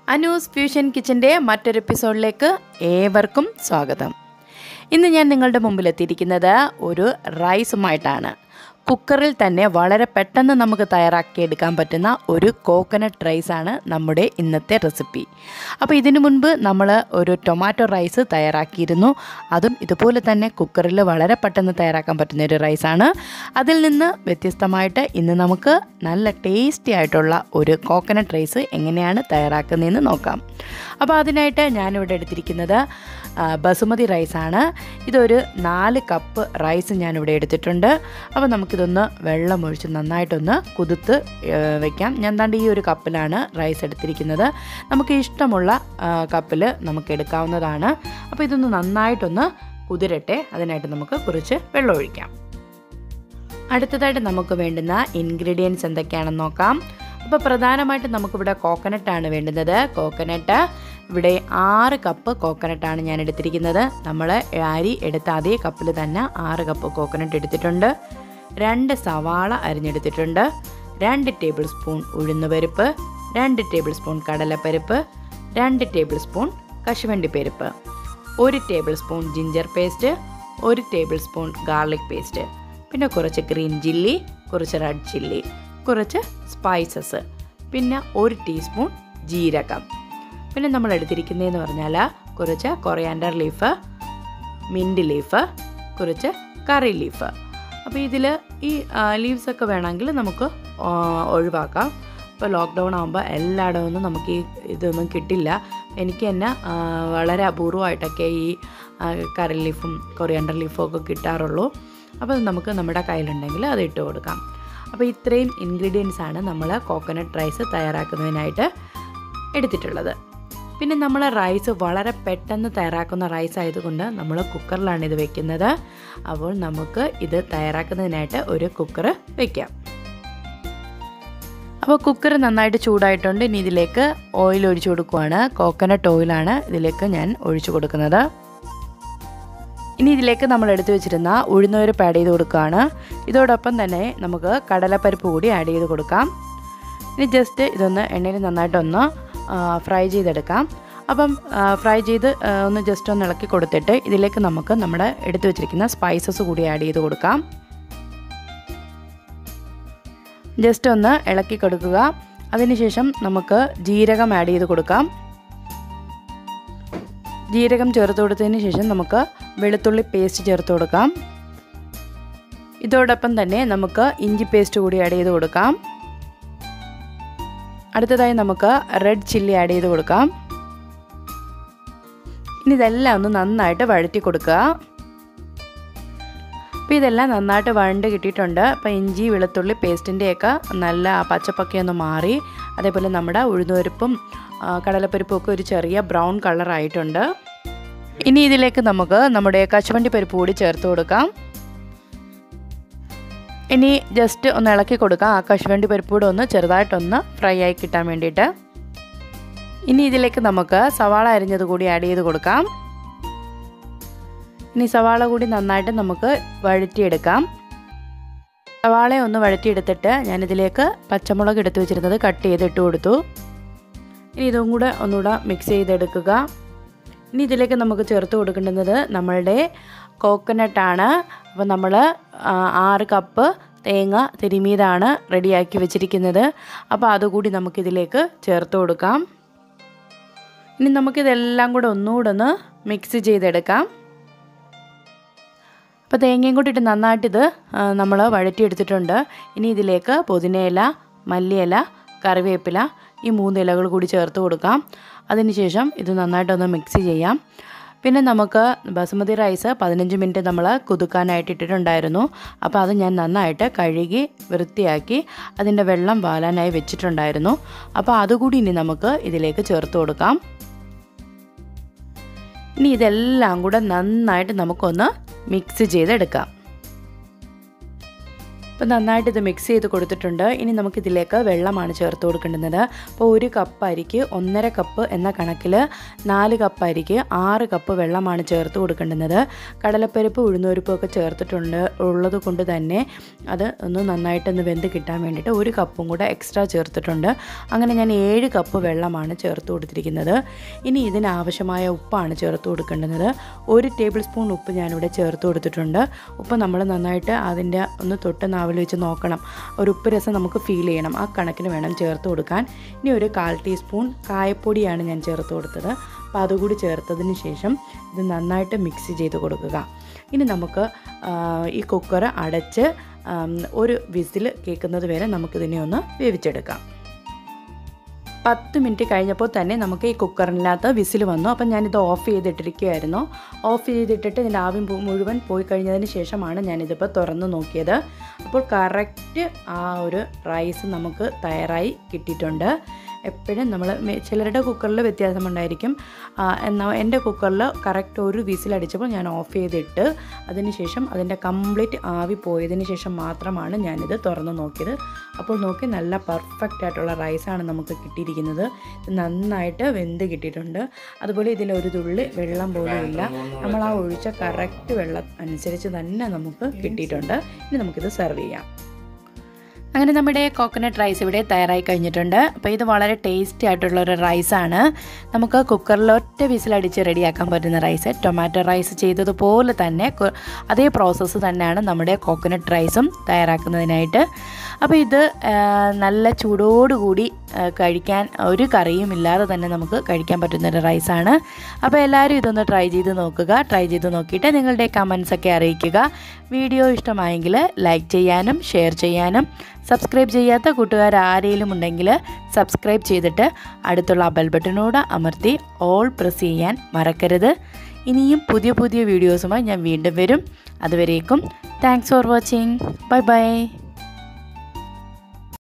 Anu's fusion കിച്ചൻ്റെ മറ്റൊരു എപ്പിസോഡിലേക്ക് ഏവർക്കും സ്വാഗതം ഇന്ന് ഞാൻ നിങ്ങളുടെ മുമ്പിൽ എത്തിയിരിക്കുന്നത് ഒരു റൈസുമായിട്ടാണ് കുക്കറിൽ തന്നെ വളരെ പെട്ടെന്ന് നമുക്ക് തയ്യാറാക്കിയെടുക്കാൻ പറ്റുന്ന ഒരു കോക്കനട്ട് റൈസാണ് നമ്മുടെ ഇന്നത്തെ റെസിപ്പി അപ്പോൾ ഇതിനു മുൻപ് നമ്മൾ ഒരു ടൊമാറ്റോ റൈസ് തയ്യാറാക്കിയിരുന്നു അതും ഇതുപോലെ തന്നെ കുക്കറിൽ വളരെ പെട്ടെന്ന് തയ്യാറാക്കാൻ പറ്റുന്ന ഒരു റൈസാണ് അതിൽ നിന്ന് വ്യത്യസ്തമായിട്ട് ഇന്ന് നമുക്ക് നല്ല ടേസ്റ്റി ആയിട്ടുള്ള ഒരു കോക്കനട്ട് റൈസ് എങ്ങനെയാണ് തയ്യാറാക്കുന്നതെന്ന് നോക്കാം അപ്പോൾ അതിനായിട്ട് ഞാനിവിടെ എടുത്തിരിക്കുന്നത് ആ, ബസുമതി റൈസാണ് ഇതൊരു നാല് കപ്പ് റൈസ് ഞാനിവിടെ എടുത്തിട്ടുണ്ട് അപ്പോൾ നമുക്കിതൊന്ന് വെള്ളം ഒഴിച്ച് നന്നായിട്ടൊന്ന് കുതിർത്ത് വെക്കാം ഞാൻ ദാണ്ട് ഈ ഒരു കപ്പിലാണ് റൈസ് എടുത്തിരിക്കുന്നത് നമുക്ക് ഇഷ്ടമുള്ള കപ്പിൽ നമുക്ക് എടുക്കാവുന്നതാണ് അപ്പോൾ ഇതൊന്ന് നന്നായിട്ടൊന്ന് കുതിരട്ടെ അതിനായിട്ട് നമുക്ക് കുറച്ച് വെള്ളം ഒഴിക്കാം അടുത്തതായിട്ട് നമുക്ക് വേണ്ടുന്ന ഇൻഗ്രീഡിയൻസ് എന്തൊക്കെയാണെന്ന് നോക്കാം അപ്പോൾ പ്രധാനമായിട്ട് നമുക്കിവിടെ കോക്കനട്ടാണ് വേണ്ടുന്നത് കോക്കനട്ട് ഇവിടെ ആറ് കപ്പ് കോക്കനട്ടാണ് ഞാൻ എടുത്തിരിക്കുന്നത് നമ്മൾ അരി എടുത്ത അതേ കപ്പിൽ തന്നെ ആറ് കപ്പ് കോക്കനട്ട് എടുത്തിട്ടുണ്ട് രണ്ട് സവാള അരിഞ്ഞെടുത്തിട്ടുണ്ട് രണ്ട് ടേബിൾ സ്പൂൺ ഉഴുന്നുപരിപ്പ് രണ്ട് ടേബിൾ സ്പൂൺ കടലപ്പരിപ്പ് രണ്ട് ടേബിൾ സ്പൂൺ കശുവണ്ടി പരിപ്പ് ഒരു ടേബിൾ സ്പൂൺ ജിഞ്ചർ പേസ്റ്റ് ഒരു ടേബിൾ സ്പൂൺ ഗാർലിക് പേസ്റ്റ് പിന്നെ കുറച്ച് ഗ്രീൻ ചില്ലി കുറച്ച് റെഡ് ചില്ലി കുറച്ച് സ്പൈസസ് പിന്നെ ഒരു ടീസ്പൂൺ ജീരകം പിന്നെ നമ്മൾ എടുത്തിരിക്കുന്നതെന്ന് പറഞ്ഞാൽ കുറച്ച് കൊറിയാൻഡർ ലീഫ് മിൻറ്റ് ലീഫ് കുറച്ച് കറി ലീഫ് അപ്പോൾ ഇതിൽ ഈ ലീവ്സ് ഒക്കെ വേണമെങ്കിൽ നമുക്ക് ആ, ഒഴിവാക്കാം ഇപ്പോൾ ലോക്ക്ഡൗൺ ആകുമ്പോൾ എല്ലായിടവും ഒന്നും നമുക്ക് ഈ ഇതൊന്നും കിട്ടില്ല എനിക്ക് തന്നെ ആ, വളരെ അപൂർവമായിട്ടൊക്കെ ഈ ആ, കറി ലീഫും കൊറിയാൻഡർ ലീഫും ഒക്കെ കിട്ടാറുള്ളൂ അപ്പോൾ അത് നമുക്ക് നമ്മുടെ കയ്യിലുണ്ടെങ്കിൽ അത് ഇട്ട് കൊടുക്കാം അപ്പോൾ ഇത്രയും ഇൻഗ്രീഡിയൻസ് ആണ് നമ്മൾ കോക്കനട്ട് റൈസ് തയ്യാറാക്കുന്നതിനായിട്ട് എടുത്തിട്ടുള്ളത് പിന്നെ നമ്മൾ റൈസ് വളരെ പെട്ടെന്ന് തയ്യാറാക്കുന്ന റൈസ് ആയതുകൊണ്ട് നമ്മൾ കുക്കറിലാണ് ഇത് വെക്കുന്നത് അപ്പോൾ നമുക്ക് ഇത് തയ്യാറാക്കുന്നതിനായിട്ട് ഒരു കുക്കർ വെക്കാം അപ്പോൾ കുക്കർ നന്നായിട്ട് ചൂടായിട്ടുണ്ട് ഇനി ഇതിലേക്ക് ഓയിൽ ഒഴിച്ചു കൊടുക്കുവാണ് കോക്കനട്ട് ഓയിലാണ് ഇതിലേക്ക് ഞാൻ ഒഴിച്ചു കൊടുക്കുന്നത് ഇനി ഇതിലേക്ക് നമ്മൾ എടുത്തു വെച്ചിരുന്ന ഉഴുന്നുപരിപ്പ് ആഡ് ചെയ്ത് കൊടുക്കുകയാണ് ഇതോടൊപ്പം തന്നെ നമുക്ക് കടലപ്പരിപ്പ് കൂടി ആഡ് ചെയ്ത് കൊടുക്കാം ഇനി ജസ്റ്റ് ഇതൊന്ന് എണ്ണയിൽ നന്നായിട്ടൊന്ന് ഫ്രൈ ചെയ്തെടുക്കാം അപ്പം ഫ്രൈ ചെയ്ത് ആ, ഒന്ന് ജസ്റ്റ് ഒന്ന് ഇളക്കി കൊടുത്തിട്ട് ഇതിലേക്ക് നമുക്ക് നമ്മുടെ എടുത്തു വെച്ചിരിക്കുന്ന സ്പൈസസ് കൂടി ആഡ് ചെയ്ത് കൊടുക്കാം ജസ്റ്റ് ഒന്ന് ഇളക്കി കൊടുക്കുക അതിനുശേഷം നമുക്ക് ജീരകം ആഡ് ചെയ്ത് കൊടുക്കാം ജീരകം ചേർത്ത് കൊടുത്തതിന് ശേഷം നമുക്ക് വെളുത്തുള്ളി പേസ്റ്റ് ചേർത്ത് കൊടുക്കാം ഇതോടൊപ്പം തന്നെ നമുക്ക് ഇഞ്ചി പേസ്റ്റ് കൂടി ആഡ് ചെയ്ത് കൊടുക്കാം അടുത്തതായി നമുക്ക് റെഡ് ചില്ലി ആഡ് ചെയ്ത് കൊടുക്കാം ഇനി ഇതെല്ലാം ഒന്ന് നന്നായിട്ട് വഴറ്റി കൊടുക്കുക അപ്പോൾ ഇതെല്ലാം നന്നായിട്ട് വഴണ്ട് കിട്ടിയിട്ടുണ്ട് അപ്പോൾ ഇഞ്ചി വെളുത്തുള്ളി പേസ്റ്റിൻ്റെയൊക്കെ നല്ല ആ പച്ചപ്പൊക്കെ ഒന്ന് മാറി അതേപോലെ നമ്മുടെ ഉഴുന്നുപരിപ്പും ആ, കടലപ്പരിപ്പും ഒക്കെ ഒരു ചെറിയ ബ്രൗൺ കളറായിട്ടുണ്ട് ഇനി ഇതിലേക്ക് നമുക്ക് നമ്മുടെ കശുവണ്ടി പരിപ്പ് കൂടി ചേർത്ത് കൊടുക്കാം ഇനി ജസ്റ്റ് ഒന്ന് ഇളക്കി കൊടുക്കാം ആ കശുവണ്ടി പരിപ്പ് കൂടെ ഒന്ന് ചെറുതായിട്ടൊന്ന് ഫ്രൈ ആയി കിട്ടാൻ വേണ്ടിയിട്ട് ഇനി ഇതിലേക്ക് നമുക്ക് സവാള അരിഞ്ഞത് കൂടി ആഡ് ചെയ്ത് കൊടുക്കാം ഇനി സവാള കൂടി നന്നായിട്ട് നമുക്ക് വഴറ്റിയെടുക്കാം സവാള ഒന്ന് വഴറ്റിയെടുത്തിട്ട് ഞാനിതിലേക്ക് പച്ചമുളക് എടുത്ത് വെച്ചിരുന്നത് കട്ട് ചെയ്ത് ഇട്ട് കൊടുത്തു ഇനി ഇതും കൂടെ ഒന്നുകൂടെ മിക്സ് ചെയ്തെടുക്കുക ഇനി ഇതിലേക്ക് നമുക്ക് ചേർത്ത് കൊടുക്കേണ്ടുന്നത് നമ്മളുടെ കോക്കനട്ടാണ് അപ്പോൾ നമ്മൾ ആറ് കപ്പ് തേങ്ങ തിരുമിയതാണ് റെഡിയാക്കി വെച്ചിരിക്കുന്നത് അപ്പോൾ അതുകൂടി നമുക്കിതിലേക്ക് ചേർത്ത് കൊടുക്കാം ഇനി നമുക്കിതെല്ലാം കൂടെ ഒന്നുകൂടെ ഒന്ന് മിക്സ് ചെയ്തെടുക്കാം അപ്പോൾ തേങ്ങയും കൂടി ഇട്ട് നന്നായിട്ടിത് നമ്മൾ വഴറ്റിയെടുത്തിട്ടുണ്ട് ഇനി ഇതിലേക്ക് പുതിനയില മല്ലിയില കറിവേപ്പില ഈ മൂന്ന് ഇലകൾ കൂടി ചേർത്ത് കൊടുക്കാം അതിനുശേഷം ഇത് നന്നായിട്ടൊന്ന് മിക്സ് ചെയ്യാം പിന്നെ നമുക്ക് ബസുമതി റൈസ് പതിനഞ്ച് മിനിറ്റ് നമ്മൾ കുതുക്കാനായിട്ട് ഇട്ടിട്ടുണ്ടായിരുന്നു അപ്പോൾ അത് ഞാൻ നന്നായിട്ട് കഴുകി വൃത്തിയാക്കി അതിൻ്റെ വെള്ളം വാലാനായി വെച്ചിട്ടുണ്ടായിരുന്നു അപ്പോൾ അതുകൂടി ഇനി നമുക്ക് ഇതിലേക്ക് ചേർത്ത് കൊടുക്കാം ഇനി ഇതെല്ലാം കൂടെ നന്നായിട്ട് നമുക്കൊന്ന് മിക്സ് ചെയ്തെടുക്കാം അപ്പോൾ നന്നായിട്ട് ഇത് മിക്സ് ചെയ്ത് കൊടുത്തിട്ടുണ്ട് ഇനി നമുക്കിതിലേക്ക് വെള്ളമാണ് ചേർത്ത് കൊടുക്കേണ്ടുന്നത് അപ്പോൾ ഒരു കപ്പ് അരിക്ക് ഒന്നര കപ്പ് എന്ന കണക്കിൽ നാല് കപ്പ് അരിക്ക് ആറ് കപ്പ് വെള്ളമാണ് ചേർത്ത് കൊടുക്കേണ്ടുന്നത് കടലപ്പരിപ്പ് ഉഴുന്നുപരിപ്പും ഒക്കെ ചേർത്തിട്ടുണ്ട് ഉള്ളത് കൊണ്ട് തന്നെ അത് ഒന്ന് നന്നായിട്ടൊന്ന് വെന്ത് കിട്ടാൻ വേണ്ടിയിട്ട് ഒരു കപ്പും കൂടെ എക്സ്ട്രാ ചേർത്തിട്ടുണ്ട് അങ്ങനെ ഞാൻ ഏഴ് കപ്പ് വെള്ളമാണ് ചേർത്ത് കൊടുത്തിരിക്കുന്നത് ഇനി ഇതിനാവശ്യമായ ഉപ്പാണ് ചേർത്ത് കൊടുക്കേണ്ടുന്നത് ഒരു ടേബിൾ സ്പൂൺ ഉപ്പ് ഞാനിവിടെ ചേർത്ത് കൊടുത്തിട്ടുണ്ട് ഉപ്പ് നമ്മൾ നന്നായിട്ട് അതിൻ്റെ ഒന്ന് തൊട്ട് നാവിൽ വെച്ച് നോക്കണം ഒരു ഉപ്പ് രസം നമുക്ക് ഫീൽ ചെയ്യണം ആ കണക്കിന് വേണം ചേർത്ത് കൊടുക്കാൻ ഇനി ഒരു കാൽ ടീസ്പൂൺ കായപ്പൊടിയാണ് ഞാൻ ചേർത്ത് കൊടുത്തത് അപ്പോൾ അതുകൂടി ചേർത്തതിന് ശേഷം ഇത് നന്നായിട്ട് മിക്സ് ചെയ്ത് കൊടുക്കുക ഇനി നമുക്ക് ആ, ഈ കുക്കർ അടച്ച് ആം, ഒരു വിസിൽ കേൾക്കുന്നത് വരെ നമുക്കിതിനെ ഒന്ന് വേവിച്ചെടുക്കാം പത്ത് മിനിറ്റ് കഴിഞ്ഞപ്പോൾ തന്നെ നമുക്ക് ഈ കുക്കറിനകത്ത് വിസിൽ വന്നു അപ്പം ഞാനിത് ഓഫ് ചെയ്തിട്ടിരിക്കുകയായിരുന്നു ഓഫ് ചെയ്തിട്ടിട്ട് ഇതിൻ്റെ ആവി പു- മുഴുവൻ പോയി കഴിഞ്ഞതിന് ശേഷമാണ് ഞാനിതിപ്പോൾ തുറന്ന് നോക്കിയത് അപ്പോൾ കറക്റ്റ് ആ ഒരു റൈസ് നമുക്ക് തയ്യാറായി കിട്ടിയിട്ടുണ്ട് എപ്പോഴും നമ്മൾ ചിലരുടെ കുക്കറിൽ വ്യത്യാസമുണ്ടായിരിക്കും ആ, എന്നാൽ എൻ്റെ കുക്കറിൽ കറക്റ്റ് ഒരു വിസിലടിച്ചപ്പോൾ ഞാൻ ഓഫ് ചെയ്തിട്ട് അതിനുശേഷം അതിൻ്റെ കംപ്ലീറ്റ് ആവി പോയതിന് ശേഷം മാത്രമാണ് ഞാനിത് തുറന്ന് നോക്കിയത് അപ്പോൾ നോക്കി നല്ല പെർഫെക്റ്റ് ആയിട്ടുള്ള റൈസാണ് നമുക്ക് കിട്ടിയിരിക്കുന്നത് ഇത് നന്നായിട്ട് വെന്ത് കിട്ടിയിട്ടുണ്ട് അതുപോലെ ഇതിലൊരു തുള്ളി വെള്ളം പോലും ഇല്ല നമ്മൾ ആ ഒഴിച്ച കറക്റ്റ് വെള്ളം അനുസരിച്ച് തന്നെ നമുക്ക് കിട്ടിയിട്ടുണ്ട് ഇനി നമുക്കിത് സെർവ് ചെയ്യാം അങ്ങനെ നമ്മുടെ കോക്കനട്ട് റൈസ് ഇവിടെ തയ്യാറായി കഴിഞ്ഞിട്ടുണ്ട് അപ്പോൾ ഇത് വളരെ ടേസ്റ്റി ആയിട്ടുള്ള ഒരു റൈസാണ് നമുക്ക് കുക്കറിൽ ഒറ്റ വിസിലടിച്ച് റെഡിയാക്കാൻ പറ്റുന്ന റൈസ് ടൊമാറ്റോ റൈസ് ചെയ്തതുപോലെ തന്നെ കു- അതേ പ്രോസസ്സ് തന്നെയാണ് നമ്മുടെ കോക്കനട്ട് റൈസും തയ്യാറാക്കുന്നതിനായിട്ട് അപ്പോൾ ഇത് ആ, നല്ല ചൂടോടുകൂടി ആ, കഴിക്കാൻ ഒരു കറിയും ഇല്ലാതെ തന്നെ നമുക്ക് കഴിക്കാൻ പറ്റുന്ന ഒരു റൈസാണ് അപ്പോൾ എല്ലാവരും ഇതൊന്ന് ട്രൈ ചെയ്ത് നോക്കുക ട്രൈ ചെയ്ത് നോക്കിയിട്ട് നിങ്ങളുടെ കമൻസ് ഒക്കെ അറിയിക്കുക വീഡിയോ ഇഷ്ടമായെങ്കിൽ ലൈക്ക് ചെയ്യാനും ഷെയർ ചെയ്യാനും സബ്സ്ക്രൈബ് ചെയ്യാത്ത കൂട്ടുകാർ ആരെങ്കിലും ഉണ്ടെങ്കിൽ സബ്സ്ക്രൈബ് ചെയ്തിട്ട് അടുത്തുള്ള ബെൽ ബട്ടനോട് അമർത്തി ഓൾ പ്രസ് ചെയ്യാൻ മറക്കരുത് ഇനിയും പുതിയ പുതിയ വീഡിയോസുമായി ഞാൻ വീണ്ടും വരും അതുവരേക്കും thanks for watching bye by